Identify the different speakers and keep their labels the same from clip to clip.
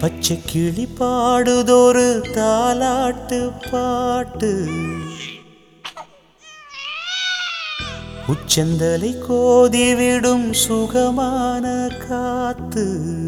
Speaker 1: பச்சை கிளி பாடுதொரு தாலாட்டு பாட்டு உச்சந்தலை கோதிவிடும் சுகமான காத்து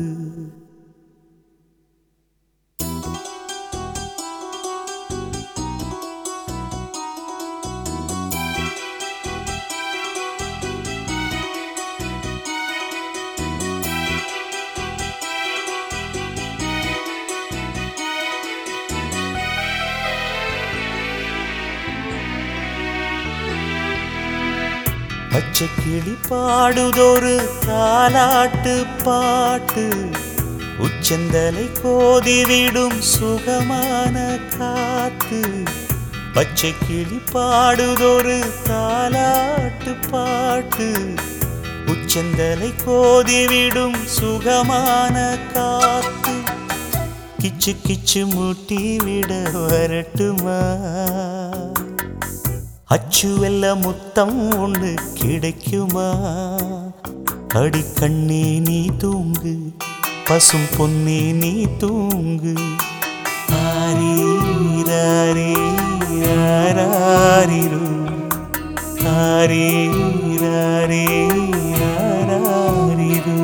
Speaker 1: பச்சை கிளி பாடுதொரு தாலாட்டு பாட்டு உச்சந்தலை கோதிவிடும் சுகமான காத்து பச்சை கிளி பாடுதொரு தாலாட்டு பாட்டு உச்சந்தலை கோதிவிடும் சுகமான காத்து கிச்சு கிச்சு மூட்டி விட வரட்டுமா அச்சு வெல்ல முத்தம் ஒன்று கிடைக்குமா அடி கண்ணே நீ தூங்கு பசும் பொன்னே நீ தூங்கு ஆரீராரே ஆராரிரு ஆரீராரே ஆராரிரு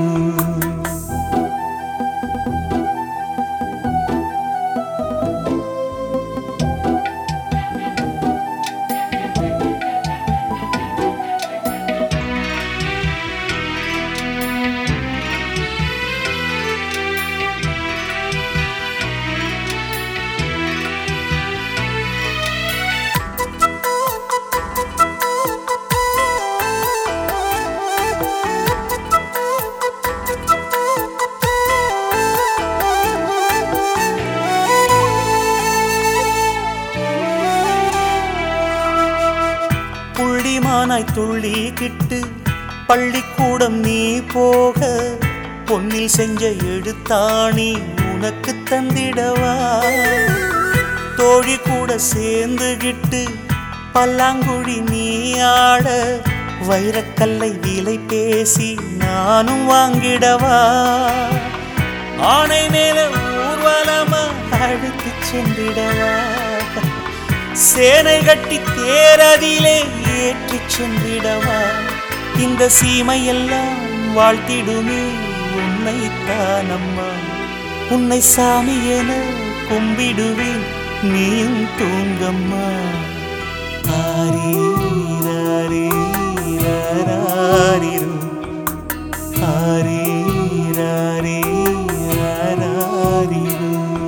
Speaker 1: புள்ளிமானாய் துள்ளிக்கிட்டு பள்ளிக்கூடம் நீ போக பொன்னில் செஞ்ச எடுத்தாணி உனக்கு தந்திடவா தோழி கூட சேர்ந்துகிட்டு பல்லாங்குழி நீ ஆட வைரக்கல்லை விலை பேசி நானும் வாங்கிடவா ஆனை மேல ஊர்வலமா அழுத்து சென்றிடவா சேனை கட்டி தேரதிலே ஏற்றிச் சென்றிடவா இந்த சீமையெல்லாம் வாழ்த்திடுமே உன்னைத்தான் அம்மா உன்னை சாமி என கும்பிடுவேன் நீயும் தூங்கம்மா ஆரீராரே ஆராரிரு ஆரீராரே ஆராரிரு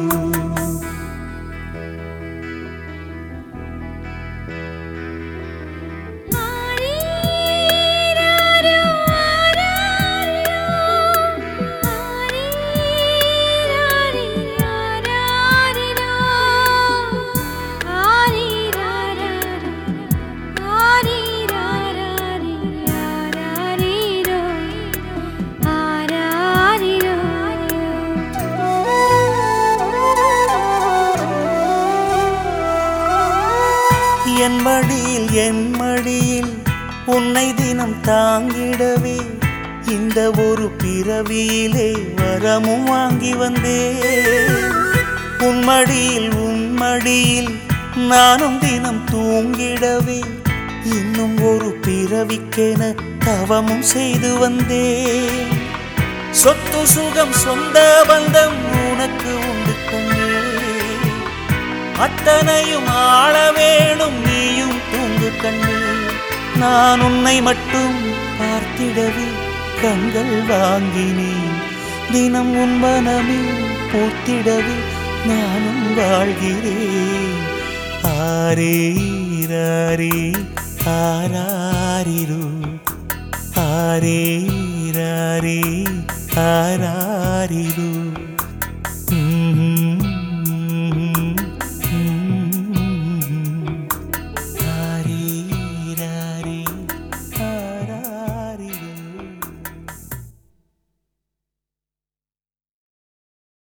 Speaker 1: என் மடியில் என் மடியில் உன்னை தினம் தாங்கிடவே இந்த ஒரு பிறவியிலே வரமும் வாங்கி வந்தே உன் மடியில் உன் மடியில் நானும் தினம் தூங்கிடவே இன்னும் ஒரு பிறவிக்கென தவமும் செய்து வந்தேன் சொத்து சுகம் சொந்த பந்தம் உனக்கு உண்டு கண்ணே அத்தனையும் ஆள வேணும் நீயும் தூங்கு கண்ணே நான் உன்னை மட்டும் பார்த்திடவே கண்கள் வாங்கினேன் தினம் உன் மனமே பூத்திடவே நானும் வாழ்கிறேன் ஆரீராரே ஆராரிரு ஆரீராரே ஆராரிரு